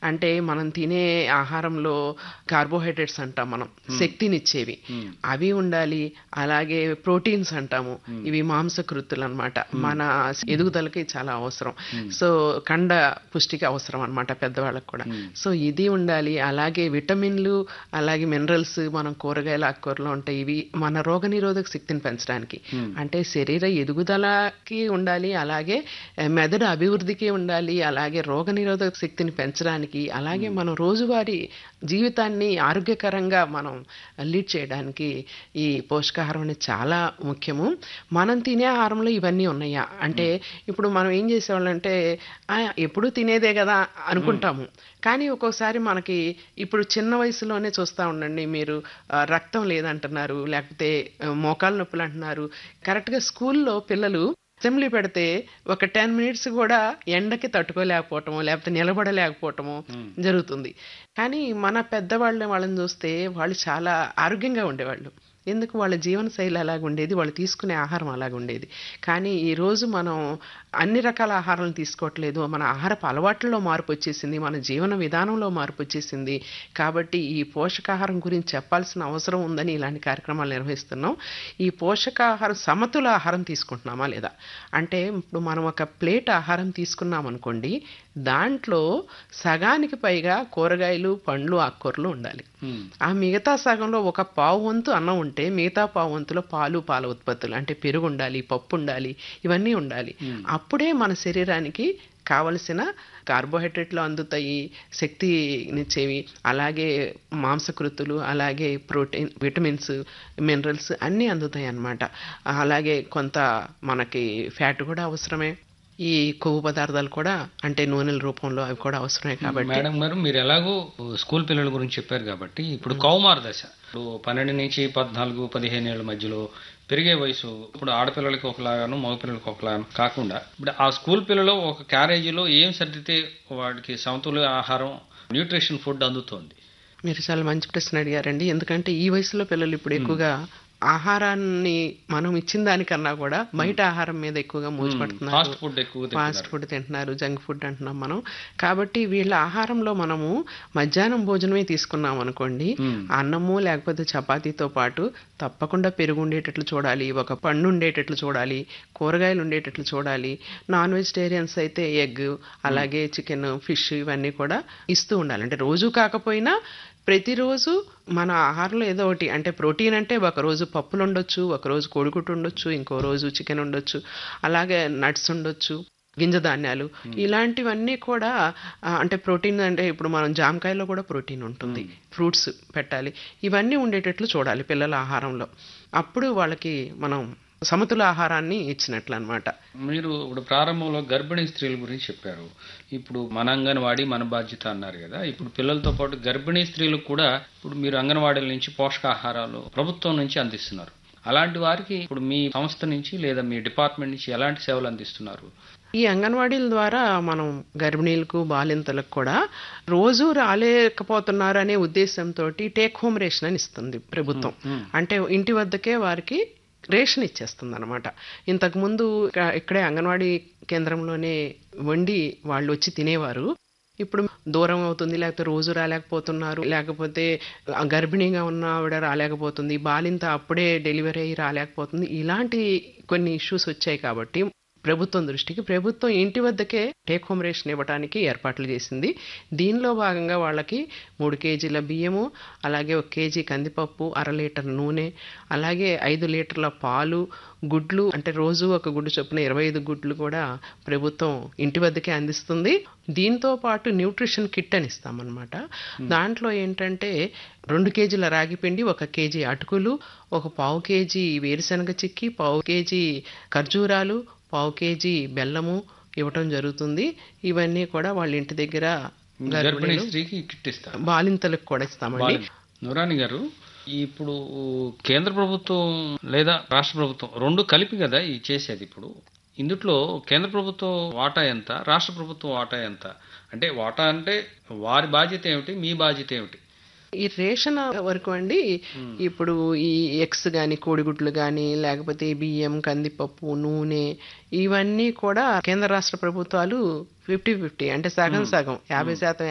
అంటే మనం తినే ఆహారంలో కార్బోహైడ్రేట్స్ అంటాం మనం శక్తినిచ్చేవి అవి ఉండాలి అలాగే ప్రోటీన్స్ అంటాము ఇవి మాంసకృతులు అనమాట మన ఎదుగుదలకి చాలా అవసరం సో కండ పుష్టికి అవసరం అనమాట పెద్దవాళ్ళకి కూడా సో ఇది ఉండాలి అలాగే విటమిన్లు అలాగే మినరల్స్ మనం కూరగాయల ఆకుకూరలో ఉంటాయి ఇవి మన రోగనిరోధక శక్తిని పెంచడానికి అంటే శరీర ఎదుగుదలకి ఉండాలి అలాగే ఆ, మెదడు అభివృద్ధికి ఉండాలి అలాగే రోగనిరోధక శక్తిని పెంచడానికి అలాగే మనం రోజువారీ జీవితాన్ని ఆరోగ్యకరంగా మనం లీడ్ చేయడానికి ఈ పోషకాహారం అనేది చాలా ముఖ్యము మనం తినే ఆహారంలో ఇవన్నీ ఉన్నాయా అంటే ఇప్పుడు మనం ఏం చేసేవాళ్ళంటే "ఆ, ఎప్పుడూ తినేదే కదా అనుకుంటాము కానీ ఒక్కోసారి మనకి ఇప్పుడు చిన్న వయసులోనే చూస్తూ ఉండండి మీరు ఆ, రక్తం లేదంటున్నారు లేకపోతే ఆ, మోకాలు నొప్పులు అంటున్నారు కరెక్ట్గా స్కూల్లో పిల్లలు అసెంబ్లీ పెడితే ఒక టెన్ మినిట్స్ కూడా ఎండకి తట్టుకోలేకపోవటము లేకపోతే నిలబడలేకపోవటము జరుగుతుంది కానీ మన పెద్దవాళ్ళని వాళ్ళని చూస్తే వాళ్ళు చాలా ఆరోగ్యంగా ఉండేవాళ్ళు ఎందుకు వాళ్ళ జీవన శైలి అలాగ ఉండేది వాళ్ళు తీసుకునే ఆహారం అలాగ ఉండేది కానీ ఈరోజు మనం అన్ని రకాల ఆహారాలను తీసుకోవట్లేదు మన ఆహారపు అలవాట్లలో మార్పు వచ్చేసింది మన జీవన విధానంలో మార్పు వచ్చేసింది కాబట్టి ఈ పోషకాహారం గురించి చెప్పాల్సిన అవసరం ఉందని ఇలాంటి కార్యక్రమాలు నిర్వహిస్తున్నాం ఈ పోషకాహారం సమతుల ఆహారం తీసుకుంటున్నామా లేదా అంటే ఇప్పుడు మనం ఒక ప్లేట్ ఆహారం తీసుకున్నాం అనుకోండి దాంట్లో సగానికి పైగా కూరగాయలు పండ్లు ఆకుకూరలు ఉండాలి ఆ మిగతా సగంలో ఒక పావు వంతు అన్నం ఉంటే మిగతా పావు వంతులో పాలు పాల ఉత్పత్తులు అంటే పెరుగు ఉండాలి పప్పు ఉండాలి ఇవన్నీ ఉండాలి అప్పుడే మన శరీరానికి కావలసిన కార్బోహైడ్రేట్లు అందుతాయి శక్తినిచ్చేవి అలాగే మాంసకృతులు అలాగే ప్రోటీన్ విటమిన్స్ మినరల్స్ అన్నీ అందుతాయి అన్నమాట అలాగే కొంత మనకి ఫ్యాట్ కూడా అవసరమే ఈ కొవ్వు పదార్థాలు కూడా అంటే నూనెల రూపంలో అవి కూడా అవసరమే కాబట్టి మేడం గారు మీరు ఎలాగో స్కూల్ పిల్లల గురించి చెప్పారు కాబట్టి ఇప్పుడు కౌమార దశ ఇప్పుడు పన్నెండు నుంచి పద్నాలుగు పదిహేను ఏళ్ళ మధ్యలో పెరిగే వయసు ఇప్పుడు ఆడపిల్లలకి ఒకలాగాను మగపిల్లలకి ఒకలాగాను కాకుండా ఇప్పుడు ఆ స్కూల్ పిల్లలు ఒక క్యారేజీలో ఏం సర్దితే వాడికి సమతుల్య ఆహారం న్యూట్రిషన్ ఫుడ్ అందుతోంది మీరు చాలా మంచి ప్రశ్న అడిగారండి ఎందుకంటే ఈ వయసులో పిల్లలు ఇప్పుడు ఎక్కువగా ఆహారాన్ని మనం ఇచ్చిన దానికన్నా కూడా బయట ఆహారం మీద ఎక్కువగా మోజుపడుతున్నారు ఫాస్ట్ ఫుడ్ ఎక్కువ ఫాస్ట్ ఫుడ్ తింటున్నారు జంక్ ఫుడ్ అంటున్నాం మనం కాబట్టి వీళ్ళ ఆహారంలో మనము మధ్యాహ్నం భోజనమే తీసుకున్నాం అనుకోండి అన్నము లేకపోతే చపాతీతో పాటు తప్పకుండా పెరుగు ఉండేటట్లు చూడాలి ఒక పండు ఉండేటట్లు చూడాలి కూరగాయలు ఉండేటట్లు చూడాలి నాన్ వెజిటేరియన్స్ అయితే ఎగ్ అలాగే చికెన్ ఫిష్ ఇవన్నీ కూడా ఇస్తూ ఉండాలి అంటే రోజు కాకపోయినా ప్రతిరోజు మన ఆహారంలో ఏదో ఒకటి అంటే ప్రోటీన్ అంటే ఒక రోజు పప్పులు ఉండొచ్చు ఒక రోజు కోడిగుడ్డు ఉండొచ్చు ఇంకో రోజు చికెన్ ఉండొచ్చు అలాగే నట్స్ ఉండొచ్చు గింజ ధాన్యాలు ఇలాంటివన్నీ కూడా ఆ, అంటే ప్రోటీన్ అంటే ఇప్పుడు మనం జామకాయలో కూడా ప్రోటీన్ ఉంటుంది ఫ్రూట్స్ పెట్టాలి ఇవన్నీ ఉండేటట్లు చూడాలి పిల్లల ఆహారంలో అప్పుడు వాళ్ళకి మనం సమతుల ఆహారాన్ని ఇచ్చినట్లు అనమాట మీరు ఇప్పుడు ప్రారంభంలో గర్భిణీ స్త్రీల గురించి చెప్పారు ఇప్పుడు మన అంగన్వాడీ మన బాధ్యత అన్నారు కదా ఇప్పుడు పిల్లలతో పాటు గర్భిణీ స్త్రీలకు కూడా ఇప్పుడు మీరు అంగన్వాడీల నుంచి పోషకాహారాలు ప్రభుత్వం నుంచి అందిస్తున్నారు అలాంటి వారికి ఇప్పుడు మీ సంస్థ నుంచి లేదా మీ డిపార్ట్మెంట్ నుంచి ఎలాంటి సేవలు అందిస్తున్నారు ఈ అంగన్వాడీల ద్వారా మనం గర్భిణీలకు బాలింతలకు కూడా రోజు రాలేకపోతున్నారు అనే ఉద్దేశంతో టేక్ హోమ్ రేషన్ అని ఇస్తుంది ప్రభుత్వం అంటే ఇంటి వద్దకే వారికి రేషన్ ఇచ్చేస్తుంది అనమాట ఇంతకుముందు ఇక్క- ఇక్కడే అంగన్వాడీ కేంద్రంలోనే వండి వాళ్ళు వచ్చి తినేవారు ఇప్పుడు దూరం అవుతుంది లేకపోతే రోజు రాలేకపోతున్నారు లేకపోతే ఆ గర్భిణీగా ఉన్న ఆవిడ రాలేకపోతుంది బాలింత అప్పుడే డెలివరీ అయ్యి రాలేకపోతుంది ఇలాంటి కొన్ని ఇష్యూస్ వచ్చాయి కాబట్టి ప్రభుత్వం దృష్టికి ప్రభుత్వం ఇంటి వద్దకే టేక్ హోమ్ రేషన్ ఇవ్వడానికి ఏర్పాట్లు చేసింది దీనిలో భాగంగా వాళ్ళకి మూడు కేజీల బియ్యము అలాగే ఒక కేజీ కందిపప్పు అర లీటర్ నూనె అలాగే ఐదు లీటర్ల పాలు గుడ్లు అంటే రోజు ఒక గుడ్డు చొప్పున ఇరవై ఐదు గుడ్లు కూడా ప్రభుత్వం ఇంటి వద్దకే అందిస్తుంది దీంతో పాటు న్యూట్రిషన్ కిట్ అని ఇస్తామన్నమాట దాంట్లో ఏంటంటే రెండు కేజీల రాగి పిండి ఒక కేజీ అటుకులు ఒక పావు కేజీ వేరుశనగ చిక్కి పావు కేజీ ఖర్జూరాలు పావు కేజీ బెల్లము ఇవ్వటం జరుగుతుంది ఇవన్నీ కూడా వాళ్ళ ఇంటి దగ్గర గర్భిణీ గర్భిణీలు స్త్రీకి కిట్ ఇస్తారు బాలింతలకు కూడా ఇస్తామండి నురాని గారు ఇప్పుడు కేంద్ర ప్రభుత్వం లేదా రాష్ట్ర ప్రభుత్వం రెండు కలిపి కదా ఈ చేసేది ఇప్పుడు ఇందుట్లో కేంద్ర ప్రభుత్వం వాటా ఎంత రాష్ట్ర ప్రభుత్వం వాటా ఎంత అంటే వాటా అంటే వారి బాధ్యత ఏమిటి మీ బాధ్యత ఏమిటి ఈ రేషన్ వరకు అండి ఇప్పుడు ఈ ఎగ్స్ కానీ కోడిగుడ్లు కానీ లేకపోతే బియ్యం కందిపప్పు నూనె ఇవన్నీ కూడా కేంద్ర రాష్ట్ర ప్రభుత్వాలు ఫిఫ్టీ ఫిఫ్టీ అంటే సగం సగం యాభై శాతం